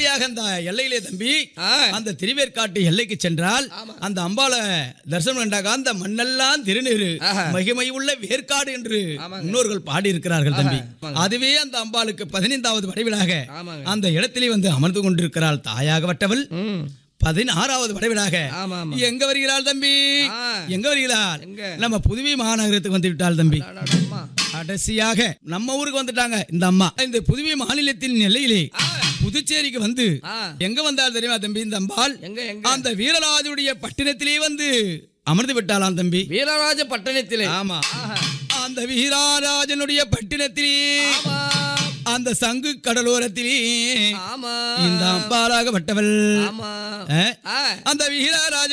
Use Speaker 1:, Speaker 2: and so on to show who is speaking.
Speaker 1: நேரடியாக அந்த எல்லையிலே தம்பி
Speaker 2: ஆ.
Speaker 1: அந்த திருவேற்காட்டு எல்லைக்கு சென்றால்
Speaker 2: ஆமா.
Speaker 1: அந்த அம்பால தரிசனம் கண்டாக அந்த மண்ணெல்லாம் திருநீரு
Speaker 2: ஆஹா.
Speaker 1: மகிமை உள்ள வேற்காடு என்று
Speaker 2: ஆமாங்க.
Speaker 1: முன்னோர்கள் பாடி இருக்கிறார்கள் தம்பி
Speaker 2: ஆமாங்க.
Speaker 1: அதுவே அந்த அம்பாளுக்கு பதினைந்தாவது வடிவிலாக
Speaker 2: ஆமாங்க.
Speaker 1: அந்த இடத்திலே வந்து அமர்ந்து கொண்டிருக்கிறாள் தாயாகப்பட்டவள்
Speaker 2: ம்
Speaker 1: பதினாறாவது வடிவிலாக
Speaker 2: ஆமா ஆமா
Speaker 1: எங்க வருகிறாள் தம்பி
Speaker 2: ஆ.
Speaker 1: எங்க வருகிறாள்
Speaker 2: எங்க?
Speaker 1: நம்ம புதுவை மாநகரத்துக்கு வந்து விட்டாள் தம்பி
Speaker 2: அடடம்மா.
Speaker 1: கடைசியாக நம்ம ஊருக்கு வந்துட்டாங்க இந்த அம்மா இந்த புதுவை மாநிலத்தின் எல்லையிலே
Speaker 2: ஆ.
Speaker 1: புதுச்சேரிக்கு வந்து
Speaker 2: ஆ.
Speaker 1: எங்க வந்தால் தெரியுமா தம்பி இந்த அம்பாள்
Speaker 2: எங்க எங்க
Speaker 1: அந்த வீரராஜுடைய பட்டினத்திலே வந்து அமர்ந்து விட்டாளாம் தம்பி
Speaker 2: வீரராஜ பட்டணத்திலே
Speaker 1: ஆமா
Speaker 2: ஆஹா.
Speaker 1: அந்த வீரராஜனுடைய பட்டினத்திலே
Speaker 2: ஆமா
Speaker 1: அந்த சங்கு கடலோரத்திலே
Speaker 2: ஆமா
Speaker 1: இந்த அம்பாளாகப்பட்டவள்
Speaker 2: ஆமா
Speaker 1: அஹ்,
Speaker 2: ஆ
Speaker 1: அந்த வீரராஜ